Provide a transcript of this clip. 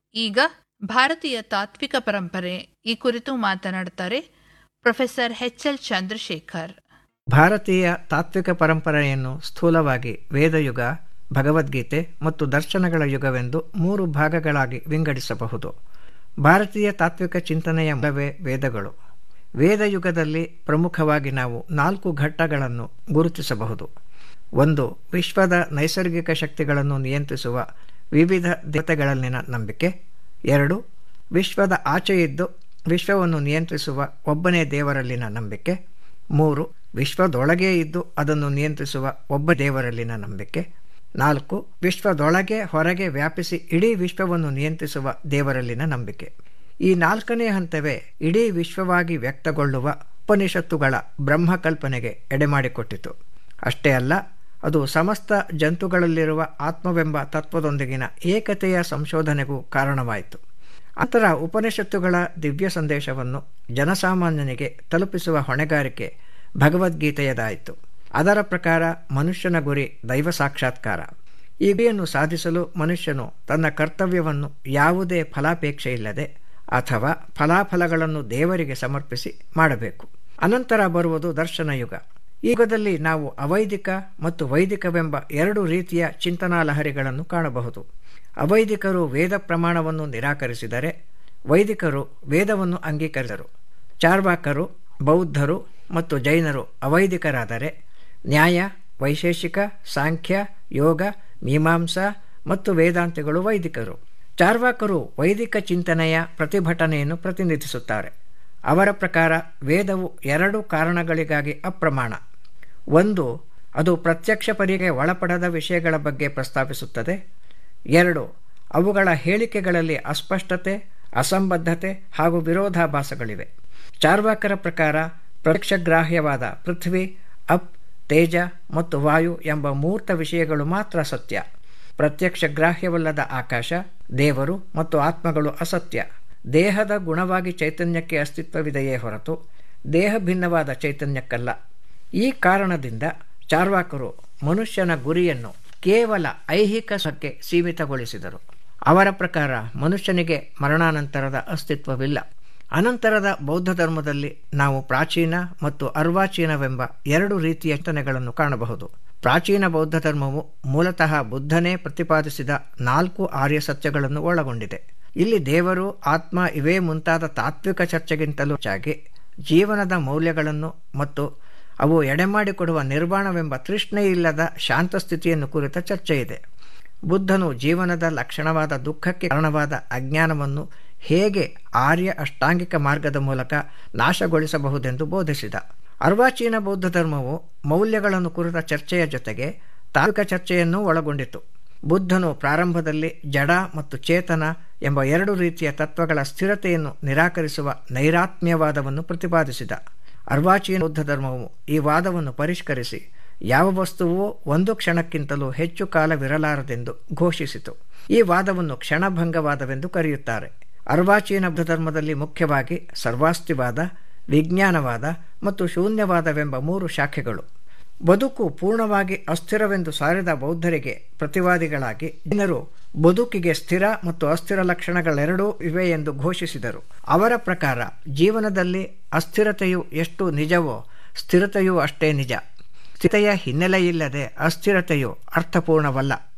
ಈಗ ಭಾರತೀಯ ತಾತ್ವಿಕ ಪರಂಪರೆ ಈ ಕುರಿತು ಮಾತನಾಡುತ್ತಾರೆ ಪ್ರೊಫೆಸರ್ ಎಚ್ ಎಲ್ ಚಂದ್ರಶೇಖರ್ ಭಾರತೀಯ ತಾತ್ವಿಕ ಪರಂಪರೆಯನ್ನು ಸ್ಥೂಲವಾಗಿ ವೇದಯುಗ ಭಗವದ್ಗೀತೆ ಮತ್ತು ದರ್ಶನಗಳ ಯುಗವೆಂದು ಮೂರು ಭಾಗಗಳಾಗಿ ವಿಂಗಡಿಸಬಹುದು ಭಾರತೀಯ ತಾತ್ವಿಕ ಚಿಂತನೆಯ ಮೂಲವೇ ವೇದಗಳು ವೇದಯುಗದಲ್ಲಿ ಪ್ರಮುಖವಾಗಿ ನಾವು ನಾಲ್ಕು ಘಟ್ಟಗಳನ್ನು ಗುರುತಿಸಬಹುದು ಒಂದು ವಿಶ್ವದ ನೈಸರ್ಗಿಕ ಶಕ್ತಿಗಳನ್ನು ನಿಯಂತ್ರಿಸುವ ವಿವಿಧ ದೇವತೆಗಳಲ್ಲಿನ ನಂಬಿಕೆ ಎರಡು ವಿಶ್ವದ ಆಚೆಯಿದ್ದು ವಿಶ್ವವನ್ನು ನಿಯಂತ್ರಿಸುವ ಒಬ್ಬನೇ ದೇವರಲ್ಲಿನ ನಂಬಿಕೆ ಮೂರು ವಿಶ್ವದೊಳಗೇ ಇದ್ದು ಅದನ್ನು ನಿಯಂತ್ರಿಸುವ ಒಬ್ಬ ದೇವರಲ್ಲಿನ ನಂಬಿಕೆ ನಾಲ್ಕು ವಿಶ್ವದೊಳಗೆ ಹೊರಗೆ ವ್ಯಾಪಿಸಿ ಇಡೀ ವಿಶ್ವವನ್ನು ನಿಯಂತ್ರಿಸುವ ದೇವರಲ್ಲಿನ ನಂಬಿಕೆ ಈ ನಾಲ್ಕನೇ ಹಂತವೇ ಇಡೀ ವಿಶ್ವವಾಗಿ ವ್ಯಕ್ತಗೊಳ್ಳುವ ಉಪನಿಷತ್ತುಗಳ ಬ್ರಹ್ಮಕಲ್ಪನೆಗೆ ಎಡೆಮಾಡಿಕೊಟ್ಟಿತು ಅಷ್ಟೇ ಅಲ್ಲ ಅದು ಸಮಸ್ತ ಜಂತುಗಳಲ್ಲಿರುವ ಆತ್ಮವೆಂಬ ತತ್ವದೊಂದಿಗಿನ ಏಕತೆಯ ಸಂಶೋಧನೆಗೂ ಕಾರಣವಾಯಿತು ಅಂತರ ಉಪನಿಷತ್ತುಗಳ ದಿವ್ಯ ಸಂದೇಶವನ್ನು ಜನಸಾಮಾನ್ಯನಿಗೆ ತಲುಪಿಸುವ ಹೊಣೆಗಾರಿಕೆ ಭಗವದ್ಗೀತೆಯದಾಯಿತು ಅದರ ಪ್ರಕಾರ ಮನುಷ್ಯನ ಗುರಿ ದೈವ ಸಾಕ್ಷಾತ್ಕಾರ ಈ ಗುರಿಯನ್ನು ಸಾಧಿಸಲು ಮನುಷ್ಯನು ತನ್ನ ಕರ್ತವ್ಯವನ್ನು ಯಾವುದೇ ಫಲಾಪೇಕ್ಷೆ ಇಲ್ಲದೆ ಅಥವಾ ಫಲಾಫಲಗಳನ್ನು ದೇವರಿಗೆ ಸಮರ್ಪಿಸಿ ಮಾಡಬೇಕು ಅನಂತರ ಬರುವುದು ದರ್ಶನ ಯುಗ ಈ ಯುಗದಲ್ಲಿ ನಾವು ಅವೈದಿಕ ಮತ್ತು ವೈದಿಕವೆಂಬ ಎರಡು ರೀತಿಯ ಚಿಂತನಾ ಲಹರಿಗಳನ್ನು ಕಾಣಬಹುದು ಅವೈದಿಕರು ವೇದ ಪ್ರಮಾಣವನ್ನು ನಿರಾಕರಿಸಿದರೆ ವೈದಿಕರು ವೇದವನ್ನು ಅಂಗೀಕರಿಸಿದರು ಚಾರ್ವಾಕರು ಬೌದ್ಧರು ಮತ್ತು ಜೈನರು ಅವೈದಿಕರಾದರೆ ನ್ಯಾಯ ವೈಶೇಷಿಕ ಸಾಂಖ್ಯ ಯೋಗ ಮೀಮಾಂಸಾ ಮತ್ತು ವೇದಾಂತಿಗಳು ವೈದಿಕರು ಚಾರ್ವಾಕರು ವೈದಿಕ ಚಿಂತನೆಯ ಪ್ರತಿಭಟನೆಯನ್ನು ಪ್ರತಿನಿಧಿಸುತ್ತಾರೆ ಅವರ ಪ್ರಕಾರ ವೇದವು ಎರಡು ಕಾರಣಗಳಿಗಾಗಿ ಅಪ್ರಮಾಣ ಒಂದು ಅದು ಪ್ರತ್ಯಕ್ಷ ಪರಿಗೆ ಒಳಪಡದ ವಿಷಯಗಳ ಬಗ್ಗೆ ಪ್ರಸ್ತಾಪಿಸುತ್ತದೆ ಎರಡು ಅವುಗಳ ಹೇಳಿಕೆಗಳಲ್ಲಿ ಅಸ್ಪಷ್ಟತೆ ಅಸಂಬದ್ಧತೆ ಹಾಗೂ ವಿರೋಧಾಭಾಸಗಳಿವೆ ಚಾರ್ವಾಕರ ಪ್ರಕಾರ ಪ್ರತ್ಯಕ್ಷಗ್ರಾಹ್ಯವಾದ ಪೃಥ್ವಿ ಅಪ್ ತೇಜ ಮತ್ತು ವಾಯು ಎಂಬ ಮೂರ್ತ ವಿಷಯಗಳು ಮಾತ್ರ ಸತ್ಯ ಪ್ರತ್ಯಕ್ಷ ಗ್ರಾಹ್ಯವಲ್ಲದ ಆಕಾಶ ದೇವರು ಮತ್ತು ಆತ್ಮಗಳು ಅಸತ್ಯ ದೇಹದ ಗುಣವಾಗಿ ಚೈತನ್ಯಕ್ಕೆ ಅಸ್ತಿತ್ವವಿದೆಯೇ ಹೊರತು ದೇಹ ಭಿನ್ನವಾದ ಚೈತನ್ಯಕ್ಕಲ್ಲ ಈ ಕಾರಣದಿಂದ ಚಾರ್ವಾಕರು ಮನುಷ್ಯನ ಗುರಿಯನ್ನು ಕೇವಲ ಐಹಿಕ ಸಕ್ಕೆ ಸೀಮಿತಗೊಳಿಸಿದರು ಅವರ ಪ್ರಕಾರ ಮನುಷ್ಯನಿಗೆ ಮರಣಾನಂತರದ ಅಸ್ತಿತ್ವವಿಲ್ಲ ಅನಂತರದ ಬೌದ್ಧ ಧರ್ಮದಲ್ಲಿ ನಾವು ಪ್ರಾಚೀನ ಮತ್ತು ಅರ್ವಾಚೀನವೆಂಬ ಎರಡು ರೀತಿಯ ಚಿಂತನೆಗಳನ್ನು ಕಾಣಬಹುದು ಪ್ರಾಚೀನ ಬೌದ್ಧ ಧರ್ಮವು ಮೂಲತಃ ಬುದ್ಧನೇ ಪ್ರತಿಪಾದಿಸಿದ ನಾಲ್ಕು ಆರ್ಯ ಸತ್ಯಗಳನ್ನು ಒಳಗೊಂಡಿದೆ ಇಲ್ಲಿ ದೇವರು ಆತ್ಮ ಇವೇ ಮುಂತಾದ ತಾತ್ವಿಕ ಚರ್ಚೆಗಿಂತಲೂ ಹೆಚ್ಚಾಗಿ ಜೀವನದ ಮೌಲ್ಯಗಳನ್ನು ಮತ್ತು ಅವು ಎಡೆಮಾಡಿಕೊಡುವ ನಿರ್ವಾಣವೆಂಬ ತೃಷ್ಣೆ ಇಲ್ಲದ ಶಾಂತ ಸ್ಥಿತಿಯನ್ನು ಕುರಿತ ಚರ್ಚೆ ಇದೆ ಬುದ್ಧನು ಜೀವನದ ಲಕ್ಷಣವಾದ ದುಃಖಕ್ಕೆ ಕಾರಣವಾದ ಅಜ್ಞಾನವನ್ನು ಹೇಗೆ ಆರ್ಯ ಅಷ್ಟಾಂಗಿಕ ಮಾರ್ಗದ ಮೂಲಕ ನಾಶಗೊಳಿಸಬಹುದೆಂದು ಬೋಧಿಸಿದ ಅರ್ವಾಚೀನ ಬೌದ್ಧ ಧರ್ಮವು ಮೌಲ್ಯಗಳನ್ನು ಕುರಿತ ಚರ್ಚೆಯ ಜೊತೆಗೆ ತಾತ್ವಿಕ ಚರ್ಚೆಯನ್ನೂ ಒಳಗೊಂಡಿತು ಬುದ್ಧನು ಪ್ರಾರಂಭದಲ್ಲಿ ಜಡ ಮತ್ತು ಚೇತನ ಎಂಬ ಎರಡು ರೀತಿಯ ತತ್ವಗಳ ಸ್ಥಿರತೆಯನ್ನು ನಿರಾಕರಿಸುವ ನೈರಾತ್ಮ್ಯವಾದವನ್ನು ಪ್ರತಿಪಾದಿಸಿದ ಅರ್ವಾಚೀನ ಬೌದ್ಧ ಧರ್ಮವು ಈ ವಾದವನ್ನು ಪರಿಷ್ಕರಿಸಿ ಯಾವ ವಸ್ತುವೂ ಒಂದು ಕ್ಷಣಕ್ಕಿಂತಲೂ ಹೆಚ್ಚು ಕಾಲವಿರಲಾರದೆಂದು ಘೋಷಿಸಿತು ಈ ವಾದವನ್ನು ಕ್ಷಣಭಂಗವಾದವೆಂದು ಕರೆಯುತ್ತಾರೆ ಅರ್ವಾಚೀನ ಬೌದ್ಧ ಧರ್ಮದಲ್ಲಿ ಮುಖ್ಯವಾಗಿ ಸರ್ವಾಸ್ತಿವಾದ ವಿಜ್ಞಾನವಾದ ಮತ್ತು ಶೂನ್ಯವಾದವೆಂಬ ಮೂರು ಶಾಖೆಗಳು ಬದುಕು ಪೂರ್ಣವಾಗಿ ಅಸ್ಥಿರವೆಂದು ಸಾರಿದ ಬೌದ್ಧರಿಗೆ ಪ್ರತಿವಾದಿಗಳಾಗಿ ಜನರು ಬದುಕಿಗೆ ಸ್ಥಿರ ಮತ್ತು ಅಸ್ಥಿರ ಲಕ್ಷಣಗಳೆರಡೂ ಇವೆ ಎಂದು ಘೋಷಿಸಿದರು ಅವರ ಪ್ರಕಾರ ಜೀವನದಲ್ಲಿ ಅಸ್ಥಿರತೆಯು ಎಷ್ಟು ನಿಜವೋ ಸ್ಥಿರತೆಯೂ ಅಷ್ಟೇ ನಿಜ ಸ್ಥಿರತೆಯ ಹಿನ್ನೆಲೆಯಿಲ್ಲದೆ ಅಸ್ಥಿರತೆಯು ಅರ್ಥಪೂರ್ಣವಲ್ಲ